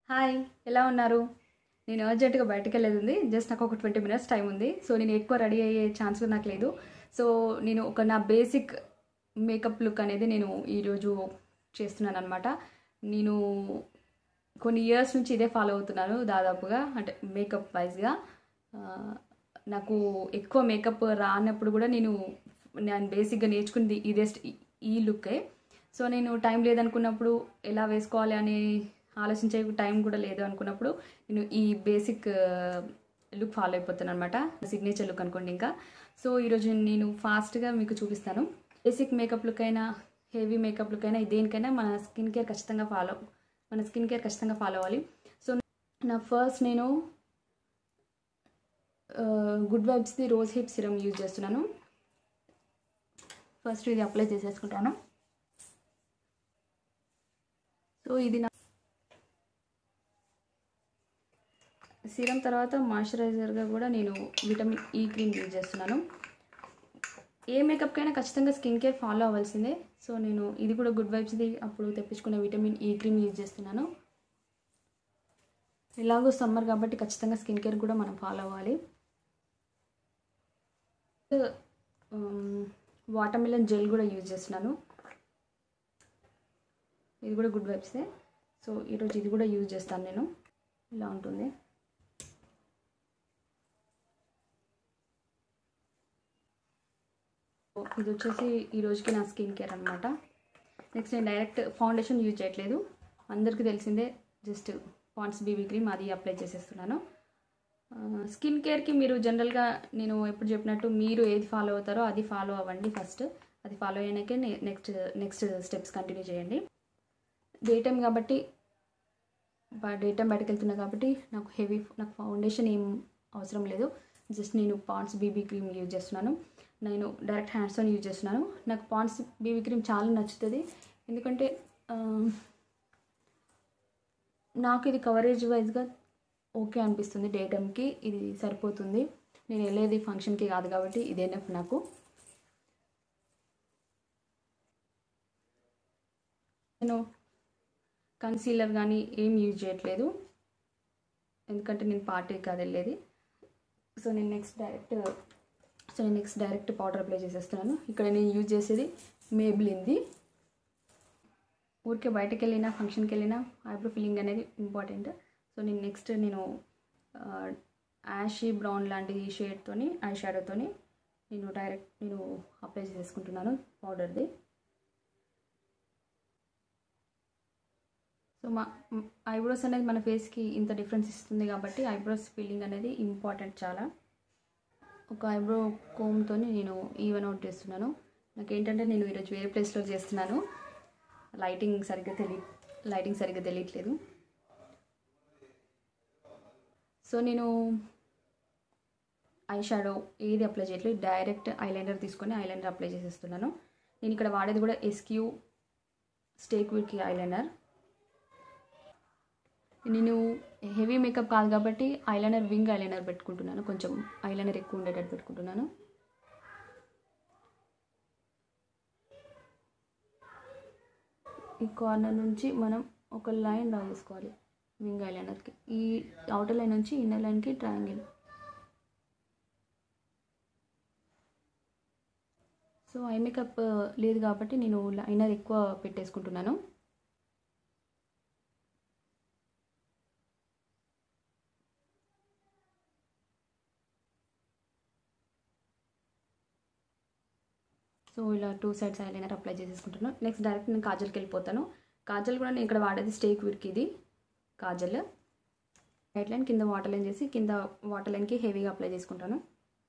hi ఎలా ఉన్నారు నేను అర్జెంటుగా బయటకు వెళ్ళేది ఉంది జస్ట్ నాకు ఒక ట్వంటీ మినిట్స్ టైం ఉంది సో నేను ఎక్కువ రెడీ అయ్యే ఛాన్స్ కూడా నాకు లేదు సో నేను ఒక నా బేసిక్ మేకప్ లుక్ అనేది నేను ఈరోజు చేస్తున్నాను అనమాట నేను కొన్ని ఇయర్స్ నుంచి ఇదే ఫాలో అవుతున్నాను దాదాపుగా అంటే మేకప్ వైజ్గా నాకు ఎక్కువ మేకప్ రానప్పుడు కూడా నేను నేను బేసిక్గా నేర్చుకుంది ఇదే స్ట్- ఈ లుక్కే సో నేను టైం లేదనుకున్నప్పుడు ఎలా వేసుకోవాలి అని ఆలోచించే టైం కూడా లేదు అనుకున్నప్పుడు నేను ఈ బేసిక్ లుక్ ఫాలో అయిపోతాను అనమాట సిగ్నేచర్ లుక్ అనుకోండి ఇంకా సో ఈరోజు నేను ఫాస్ట్గా మీకు చూపిస్తాను బేసిక్ మేకప్ లుక్ అయినా హెవీ మేకప్ లుక్ అయినా దేనికైనా మన స్కిన్ కేర్ ఖచ్చితంగా ఫాలో మన స్కిన్ కేర్ ఖచ్చితంగా ఫాలో అవ్వాలి సో నా ఫస్ట్ నేను గుడ్ వైబ్స్ది రోజ్ హిప్ సిరమ్ యూజ్ చేస్తున్నాను ఫస్ట్ ఇది అప్లై చేసేసుకుంటాను సో ఇది నా సీరం తర్వాత మాయిశ్చరైజర్గా కూడా నేను విటమిన్ ఈ క్రీమ్ యూజ్ చేస్తున్నాను ఏ మేకప్కైనా ఖచ్చితంగా స్కిన్ కేర్ ఫాలో అవ్వాల్సిందే సో నేను ఇది కూడా గుడ్ వైబ్స్ది అప్పుడు తెప్పించుకున్న విటమిన్ ఈ క్రీమ్ యూజ్ చేస్తున్నాను ఎలాగో సమ్మర్ కాబట్టి ఖచ్చితంగా స్కిన్ కేర్ కూడా మనం ఫాలో అవ్వాలి వాటర్ మిలన్ జెల్ కూడా యూజ్ చేస్తున్నాను ఇది కూడా గుడ్ వైబ్సే సో ఈరోజు ఇది కూడా యూజ్ చేస్తాను నేను ఇలా ఉంటుంది ఇది వచ్చేసి ఈ రోజుకి నా స్కిన్ కేర్ అనమాట నెక్స్ట్ నేను డైరెక్ట్ ఫౌండేషన్ యూజ్ చేయట్లేదు అందరికీ తెలిసిందే జస్ట్ పాండ్స్ బీబీ క్రీమ్ అది అప్లై చేసేస్తున్నాను స్కిన్ కేర్కి మీరు జనరల్గా నేను ఎప్పుడు చెప్పినట్టు మీరు ఏది ఫాలో అవుతారో అది ఫాలో అవ్వండి ఫస్ట్ అది ఫాలో అయ్యాకే నెక్స్ట్ నెక్స్ట్ స్టెప్స్ కంటిన్యూ చేయండి డే టైం కాబట్టి డే టైం బయటకు వెళ్తున్నా కాబట్టి నాకు హెవీ నాకు ఫౌండేషన్ ఏం అవసరం లేదు జస్ట్ నేను పాండ్స్ బీబీ క్రీమ్ యూజ్ చేస్తున్నాను నేను డైరెక్ట్ హ్యాండ్స్తో యూజ్ చేస్తున్నాను నాకు పాండ్స్ బీబీ క్రీమ్ చాలా నచ్చుతుంది ఎందుకంటే ఆ, నాకు ఇది కవరేజ్ వైజ్గా ఓకే అనిపిస్తుంది డే టైంకి ఇది సరిపోతుంది నేను వెళ్ళేది ఫంక్షన్కి కాదు కాబట్టి ఇదే ఎనఫ్ నాకు నేను కన్సీలర్ కానీ ఏం యూజ్ చేయట్లేదు ఎందుకంటే నేను పార్టీకి కాదు వెళ్ళేది సో నేను నెక్స్ట్ డైరెక్ట్ సో నేను నెక్స్ట్ డైరెక్ట్ పౌడర్ అప్లై చేసేస్తున్నాను ఇక్కడ నేను యూజ్ చేసేది మేబిలింది ఊరికే బయటకు వెళ్ళినా ఫంక్షన్కి వెళ్ళినా ఐబ్రో ఫిల్లింగ్ అనేది ఇంపార్టెంట్ సో నేను నెక్స్ట్ నేను యాషీ బ్రౌన్ లాంటి షేడ్తోని ఐ షాడోతోని నేను డైరెక్ట్ నేను అప్లై చేసుకుంటున్నాను పౌడర్ది సో మా ఐబ్రోస్ అనేది మన ఫేస్కి ఇంత డిఫరెన్స్ ఇస్తుంది కాబట్టి ఐబ్రోస్ ఫీలింగ్ అనేది ఇంపార్టెంట్ చాలా ఒక ఐబ్రో కోమ్తో నేను ఈవెన్ అవుట్ చేస్తున్నాను నాకు ఏంటంటే నేను ఈరోజు వేరే ప్లేస్లో చేస్తున్నాను లైటింగ్ సరిగ్గా తెలియ లైటింగ్ సరిగ్గా తెలియట్లేదు సో నేను ఐ షాడో ఏది అప్లై చేయట్లేదు డైరెక్ట్ ఐలైనర్ తీసుకొని ఐలైనర్ అప్లై చేసేస్తున్నాను నేను ఇక్కడ వాడేది కూడా ఎస్క్యూ స్టేక్ విత్ ఐలైనర్ నేను హెవీ మేకప్ కాదు కాబట్టి ఐలైనర్ వింగ్ ఐలైనర్ పెట్టుకుంటున్నాను కొంచెం ఐలైనర్ ఎక్కువ ఉండేటట్టు పెట్టుకుంటున్నాను ఈ కార్నర్ నుంచి మనం ఒక లైన్ డ్రా చేసుకోవాలి వింగ్ ఐలైనర్కి ఈ అవుటర్ లైన్ నుంచి ఇన్నర్ లైన్కి ట్రయాంగిల్ సో ఐ మేకప్ లేదు కాబట్టి నేను లైనర్ ఎక్కువ పెట్టేసుకుంటున్నాను సో ఇలా టూ సైడ్స్ ఐలైనర్ అప్లై చేసేసుకుంటాను నెక్స్ట్ డైరెక్ట్ నేను కాజల్కి వెళ్ళిపోతాను కాజల్ కూడా నేను ఇక్కడ వాడేది స్టేక్ విడ్కి ఇది కాజల్ వైట్ లైన్ కింద వాటర్ లైన్ చేసి కింద వాటర్ లైన్కి హెవీగా అప్లై చేసుకుంటాను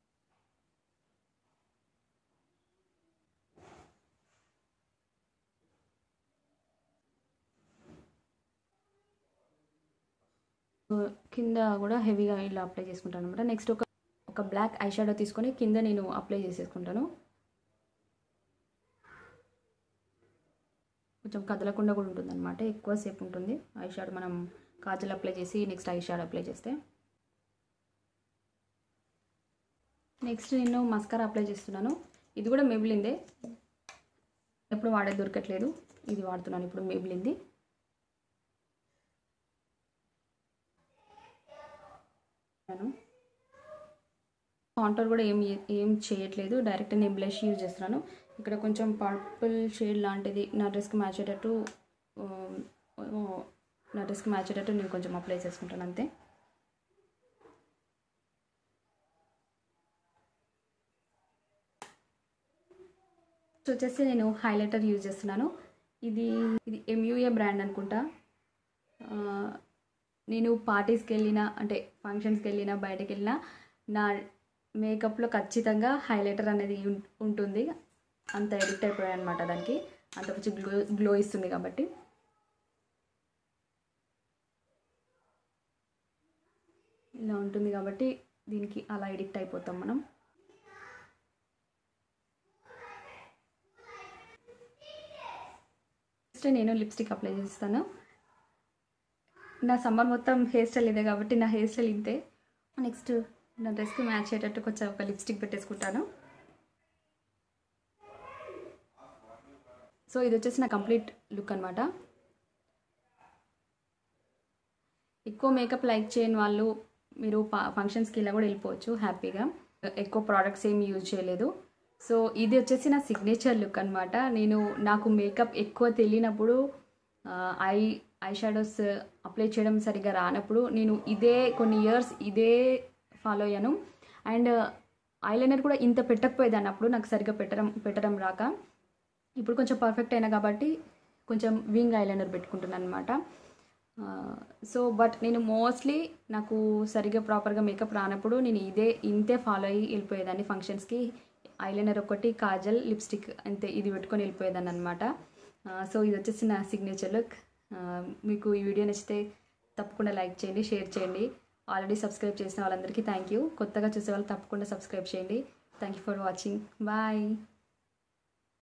కింద కూడా హెవీగా ఇలా అప్లై చేసుకుంటాను అనమాట నెక్స్ట్ ఒక ఒక బ్లాక్ ఐ షాడో తీసుకొని కింద నేను అప్లై చేసేసుకుంటాను కొంచెం కదలకుండా కూడా ఉంటుంది అనమాట ఎక్కువసేపు ఉంటుంది ఐ షాడో మనం కాజల్ అప్లై చేసి నెక్స్ట్ ఐ షాడో అప్లై చేస్తే నెక్స్ట్ నేను మస్కారా అప్లై చేస్తున్నాను ఇది కూడా మెబిలిందే ఎప్పుడు వాడేది దొరకట్లేదు ఇది వాడుతున్నాను ఇప్పుడు మెబిలింది కాంటోర్ కూడా ఏం ఏం చేయట్లేదు డైరెక్ట్ నేను బ్లష్ యూజ్ చేస్తున్నాను ఇక్కడ కొంచెం పర్పుల్ షేడ్ లాంటిది నా డ్రెస్కి మ్యాచ్ అయ్యేటట్టు ఆ, ఆ, నా డ్రెస్కి మ్యాచ్ అయ్యేటట్టు నేను కొంచెం అప్లై చేసుకుంటాను అంతే సో వచ్చేసి నేను హైలైటర్ యూజ్ చేస్తున్నాను ఇది ఇది ఎంయూఏ బ్రాండ్ అనుకుంటా ఆ, నేను పార్టీస్కి వెళ్ళినా అంటే ఫంక్షన్స్కి వెళ్ళినా బయటకు వెళ్ళినా నా మేకప్లో ఖచ్చితంగా హైలైటర్ అనేది ఉం- ఉంటుంది అంత ఎడిక్ట్ అయిపోయాయి అనమాట దానికి అంత కొంచెం గ్లో గ్లో ఇస్తుంది కాబట్టి ఇలా ఉంటుంది కాబట్టి దీనికి అలా ఎడిక్ట్ అయిపోతాం మనం నెక్స్ట్ నేను లిప్స్టిక్ అప్లై చేస్తాను నా సమ్మర్ మొత్తం హెయిర్ స్టైల్ ఇదే కాబట్టి నా హెయిర్ స్టైల్ ఇంతే నెక్స్ట్ నా డ్రెస్కి మ్యాచ్ అయ్యేటట్టు కొంచెం ఒక లిప్స్టిక్ పెట్టేసుకుంటాను సో ఇది వచ్చేసి నా కంప్లీట్ లుక్ అనమాట ఎక్కువ మేకప్ లైక్ చేయని వాళ్ళు మీరు ఫంక్షన్స్కి ఇలా కూడా వెళ్ళిపోవచ్చు హ్యాపీగా ఎక్కువ ప్రోడక్ట్స్ ఏమి యూజ్ చేయలేదు సో ఇది వచ్చేసి నా సిగ్నేచర్ లుక్ అనమాట నేను నాకు మేకప్ ఎక్కువ తెలియనప్పుడు ఐ ఐ షాడోస్ అప్లై చేయడం సరిగ్గా రానప్పుడు నేను ఇదే కొన్ని ఇయర్స్ ఇదే ఫాలో అయ్యాను అండ్ ఐలైనర్ కూడా ఇంత పెట్టకపోయేదాన్ని అప్పుడు నాకు సరిగ్గా పెట్టడం పెట్టడం రాక ఇప్పుడు కొంచెం పర్ఫెక్ట్ అయినా కాబట్టి కొంచెం వింగ్ ఐలైనర్ పెట్టుకుంటున్నాను అనమాట సో బట్ నేను మోస్ట్లీ నాకు సరిగ్గా ప్రాపర్గా మేకప్ రానప్పుడు నేను ఇదే ఇంతే ఫాలో అయ్యి వెళ్ళిపోయేదాన్ని ఫంక్షన్స్కి ఐలైనర్ ఒకటి కాజల్ లిప్స్టిక్ అంతే ఇది పెట్టుకొని వెళ్ళిపోయేదాన్ని అనమాట సో ఇది వచ్చేసి నా సిగ్నేచర్ లుక్ మీకు ఈ వీడియో నచ్చితే తప్పకుండా లైక్ చేయండి షేర్ చేయండి ఆల్రెడీ సబ్స్క్రైబ్ చేసిన వాళ్ళందరికీ థ్యాంక్ యూ కొత్తగా చూసే వాళ్ళు తప్పకుండా సబ్స్క్రైబ్ చేయండి thank you for watching bye